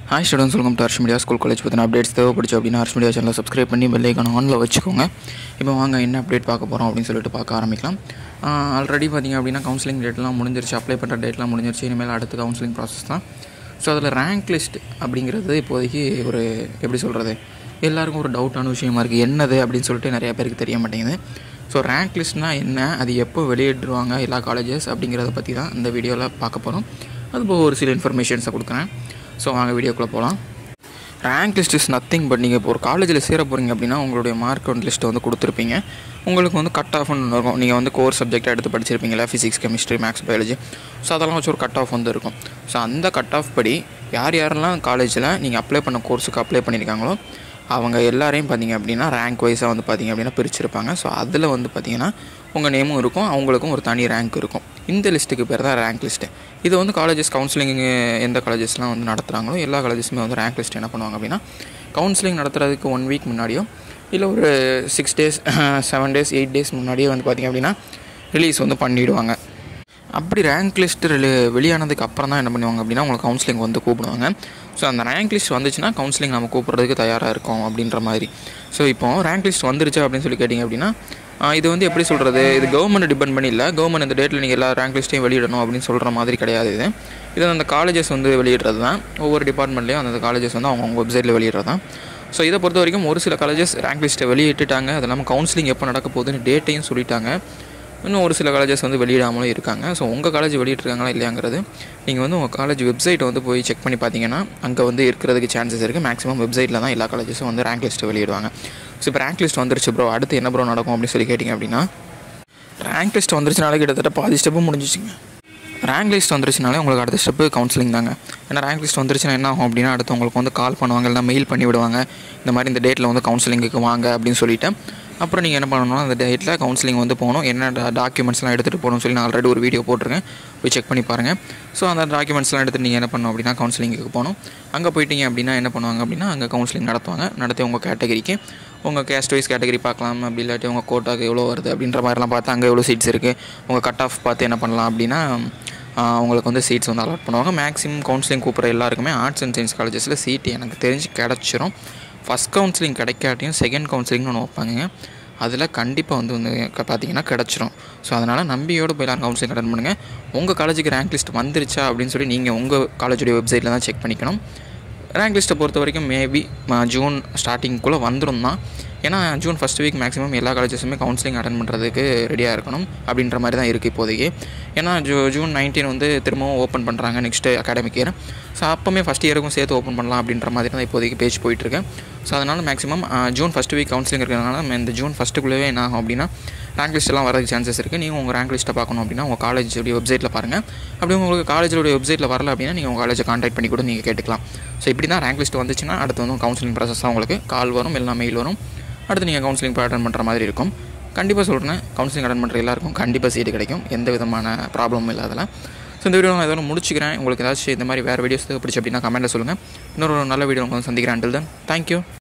hi students welcome to Harsh media school college பற்றின updates தேவைப்படுச்சு அப்படின்னா ஹர்ஷ் மீடியா சேனலை சப்ஸ்கிரைப் பண்ணி பெல் ஐக்கான ஆனில் வச்சுக்கோங்க இப்போ வாங்க என்ன அப்டேட் பார்க்க போகிறோம் அப்படின்னு சொல்லிட்டு பார்க்க ஆரம்பிக்கலாம் ஆல்ரெடி பார்த்தீங்க அப்படின்னா கவுன்சிலிங் டேட்லாம் முடிஞ்சிருச்சு அப்ளை பண்ணுற டேட்லாம் முடிஞ்சிருச்சு இனிமேல் அடுத்த கவுன்சிலிங் ப்ராசஸ் தான் ஸோ அதில் ரேங்க் லிஸ்ட் அப்படிங்கிறது இப்போதைக்கு ஒரு எப்படி சொல்கிறது எல்லாருக்கும் ஒரு டவுட்டான விஷயமா இருக்குது என்னது அப்படின்னு சொல்லிட்டு நிறைய பேருக்கு தெரிய மாட்டேங்குது ஸோ ரேங்க் லிஸ்ட்னால் என்ன அது எப்போ வெளியிடுவாங்க எல்லா காலேஜஸ் அப்படிங்கிறத பற்றி தான் இந்த வீடியோவில் பார்க்க போகிறோம் அது போக ஒரு சில இன்ஃபர்மேஷன்ஸை கொடுக்குறேன் ஸோ வாங்க வீடியோக்குள்ளே போகலாம் rank list is nothing but நீங்கள் இப்போ ஒரு காலேஜில் சேர போகிறீங்க அப்படின்னா உங்களுடைய மார்க் ஒன் லிஸ்ட்டை வந்து கொடுத்துருப்பீங்க உங்களுக்கு வந்து கட் ஆஃப்னு ஒன்று இருக்கும் நீங்கள் வந்து கோர் சப்ஜெக்டாக எடுத்து படிச்சிருப்பீங்களா physics chemistry maths biology so அதெல்லாம் வச்சு ஒரு கட் ஆஃப் வந்து இருக்கும் ஸோ அந்த கட் ஆஃப் படி யார் யாரெல்லாம் காலேஜில் நீங்கள் அப்ளை பண்ண கோர்ஸுக்கு அப்ளை பண்ணியிருக்காங்களோ அவங்க எல்லாரையும் பார்த்தீங்க அப்படின்னா ரேங்க் வைஸாக வந்து பார்த்தீங்க அப்படின்னா பிரிச்சிருப்பாங்க ஸோ அதில் வந்து பார்த்தீங்கன்னா உங்கள் நேமும் இருக்கும் அவங்களுக்கும் ஒரு தனி ரேங்க் இருக்கும் இந்த லிஸ்ட்டுக்கு பேர் தான் ரேங்க் லிஸ்ட்டு இது வந்து காலேஜஸ் கவுன்சிலிங் எந்த காலேஜஸ்லாம் வந்து நடத்துகிறாங்களோ எல்லா காலேஜஸுமே வந்து ரேங்க் லிஸ்ட் என்ன பண்ணுவாங்க அப்படின்னா கவுன்சிலிங் நடத்துறதுக்கு ஒன் வீக் முன்னாடியோ இல்லை ஒரு six days seven days eight days முன்னாடியே வந்து பார்த்திங்க அப்படின்னா ரிலீஸ் வந்து பண்ணிவிடுவாங்க அப்படி ரேங்க் லிஸ்ட் வெளியானதுக்கு அப்புறம் தான் என்ன பண்ணுவாங்க அப்படின்னா உங்களுக்கு கவுன்சிலிங் வந்து கூப்பிடுவாங்க ஸோ அந்த ரேங்க் லிஸ்ட் வந்துச்சுன்னா கவுன்சிலிங் நம்ம கூப்பிட்றதுக்கு தயாராக இருக்கோம் அப்படின்ற மாதிரி ஸோ இப்போ ரேங்க் லிஸ்ட் வந்துருச்சு அப்படின்னு சொல்லி கேட்டிங்க அப்படின்னா இது வந்து எப்படி சொல்கிறது இது கவர்மெண்ட் டிபெண்ட் பண்ணி இல்லை கவர்மெண்ட் இந்த டேட்டில் நீங்கள் எல்லா ரேங்க் லிஸ்ட்டையும் வெளியிடணும் அப்படின்னு சொல்கிற மாதிரி கிடையாது இது இது அந்த காலேஜஸ் வந்து வெளியிடுறது தான் ஒவ்வொரு டிபார்ட்மெண்ட்லேயும் அந்த காலேஜஸ் வந்து அவங்க வெப்சைட்டில் வெளியிடுறது தான் ஸோ இதை பொறுத்த வரைக்கும் ஒரு சில காலேஜஸ் ரேங்க் லிஸ்ட்டை வெளியிட்டுட்டாங்க அது இல்லாமல் கவுன்சிலிங் எப்போ நடக்க போகுதுன்னு டேட்டையும் சொல்லிட்டாங்க இன்னும் ஒரு சில காலேஜஸ் வந்து வெளியிடாமலும் இருக்காங்க ஸோ உங்கள் காலேஜ் வெளியிட்ருக்காங்களா இல்லையாங்கிறது நீங்கள் வந்து உங்கள் காலேஜ் வெப்சைட்டை வந்து போய் செக் பண்ணி பார்த்தீங்கன்னா அங்கே வந்து இருக்கிறதுக்கு சான்சஸ் இருக்குது மேக்ஸிமம் வெப்சைட்டில் தான் எல்லா காலேஜஸும் வந்து ரேங்க் லிஸ்ட்டு வெளியிடுவாங்க ஸோ இப்போ ரேங்க் லிஸ்ட் வந்துருச்சு ப்ரோ அடுத்து என்ன ப்ரோ நடக்கும் அப்படின்னு சொல்லி கேட்டிங்க அப்படின்னா ரேங்க் லிஸ்ட் வந்துருச்சுனாலே கிட்டத்தட்ட பாதி ஸ்டெப்பு முடிஞ்சிச்சுங்க ரேங்க் லிஸ்ட் வந்துருச்சுனாலே உங்களுக்கு அடுத்த ஸ்டெப்பு கவுன்சிலிங் தாங்க ஏன்னா ரேங்க் லிஸ்ட் வந்துருச்சுன்னா என்ன ஆகும் அப்படின்னா அடுத்து உங்களுக்கு வந்து கால் பண்ணுவாங்க இல்லைனா மெயில் பண்ணி விடுவாங்க இந்த மாதிரி இந்த டேட்டில் வந்து கவுன்சிலிங்குக்கு வாங்க அப்படின்னு சொல்லிட்டு அப்புறம் நீங்கள் என்ன பண்ணணும்னா அந்த டேட்டில் கவுன்சிலிங் வந்து போகணும் என்ன டாக்குமெண்ட்ஸ்லாம் எடுத்துகிட்டு போகணும்னு சொல்லி நான் ஆல்ரெடி ஒரு வீடியோ போட்டிருக்கேன் போய் செக் பண்ணி பாருங்கள் ஸோ அந்த டாக்குமெண்ட்ஸ்லாம் எடுத்துகிட்டு நீங்கள் என்ன பண்ணணும் அப்படின்னா கவுன்சிலிங்க்கு போகணும் அங்கே போயிட்டீங்க அப்படின்னா என்ன பண்ணுவாங்க அப்படின்னா அங்கே கவுன்சிலிங் நடத்துவாங்க நடத்தி உங்கள் கேட்டகரிக்கு உங்கள் கேஸ்ட் வைஸ் கேட்டகரி பார்க்கலாம் அப்படி இல்லாட்டி உங்கள் கோட்டாக்கு எவ்வளோ வருது அப்படின்ற மாதிரிலாம் பார்த்து அங்கே எவ்வளோ சீட்ஸ் இருக்குது உங்கள் கட் ஆஃப் பார்த்து என்ன பண்ணலாம் அப்படின்னா உங்களுக்கு வந்து சீட்ஸ் வந்து அலாட் பண்ணுவாங்க மேக்ஸிமம் கவுன்சிலிங் கூப்பிட்ற எல்லாருக்குமே ஆர்ட்ஸ் அண்ட் சயின்ஸ் காலேஜஸில் சீட் எனக்கு தெரிஞ்சு கிடச்சிரும் ஃபஸ்ட் கவுன்சிலிங் கிடைக்காட்டியும் செகண்ட் கவுன்சிலிங்னு ஒன்று வைப்பாங்க அதில் கண்டிப்பாக வந்து வந்து பார்த்தீங்கன்னா கிடச்சிரும் ஸோ அதனால் நம்பியோடு போய் எல்லாரும் கவுன்சிலிங் அட்டன் பண்ணுங்கள் உங்கள் காலேஜுக்கு ரேங்க் லிஸ்ட் வந்துருச்சா அப்படின்னு சொல்லி நீங்கள் உங்கள் காலேஜுடைய வெப்சைட்டில் தான் செக் பண்ணிக்கணும் ரேங்க் லிஸ்ட்டை பொறுத்த வரைக்கும் மேபி ஜூன் ஸ்டார்டிங்குள்ளே வந்துடும் தான் ஏன்னா ஜூன் ஃபஸ்ட் வீக் மேக்ஸிமம் எல்லா காலேஜஸுமே கவுன்சிலிங் அட்டன் பண்ணுறதுக்கு ரெடியாக இருக்கணும் அப்படின்ற மாதிரி தான் இருக்குது இப்போதைக்கு ஏன்னா ஜூ ஜூன் நைன்டீன் வந்து திரும்பவும் ஓப்பன் பண்ணுறாங்க நெக்ஸ்ட்டு அகாடமிக் இயர் ஸோ அப்போமே ஃபஸ்ட் இயருக்கும் சேர்த்து ஓப்பன் பண்ணலாம் அப்படின்ற மாதிரி தான் இப்போதைக்கு பேஜ் போயிட்டுருக்கேன் ஸோ அதனால் maximum June first week counselling இருக்கிறதுனால இந்த ஜூன் ஃபஸ்ட்டுக்குள்ளேயே என்ன ஆகும் அப்படின்னா ரேங்க் லிஸ்ட்டெல்லாம் வரதுக்கு சான்சஸ் இருக்குது நீங்கள் உங்கள் ரேங்க் லிஸ்ட்டை பார்க்கணும் அப்படின்னா உங்கள் காலேஜுடைய வெப்சைட்டில் பாருங்கள் அப்படி உங்களுக்கு காலேஜோடைய வெப்சைட்டில் வரல அப்படின்னா நீங்கள் உங்கள் காலேஜை கான்டாக்ட் பண்ணி கூட நீங்கள் கேட்டுக்கலாம் ஸோ இப்படி தான் ரேங்க் லிஸ்ட் வந்துச்சுன்னா அடுத்து வந்து கவுன்சிலிங் ப்ராசஸ் தான் உங்களுக்கு கால் வரும் இல்லை மெயில் வரும் அடுத்து நீங்கள் கவுன்சிலிங் போய் அட்டன் பண்ணுற மாதிரி இருக்கும் கண்டிப்பாக சொல்கிறேன் கவுன்சிலிங் அட்டன் பண்ணுற எல்லாருக்கும் கண்டிப்பாக சீட்டு கிடைக்கும் எந்த விதமான ப்ராப்ளமும் இல்லாதல ஸோ இந்த வீடியோ நான் இதோட முடிச்சுக்கிறேன் உங்களுக்கு ஏதாச்சும் இந்த மாதிரி வேறு வீடியோஸ் பிடிச்சி அப்படின்னா கமெண்ட்டில் சொல்லுங்கள் இன்னொரு நல்ல வீடியோ உங்களுக்கு சந்திக்கிறேன் அண்டில் தான் தேங்க்யூ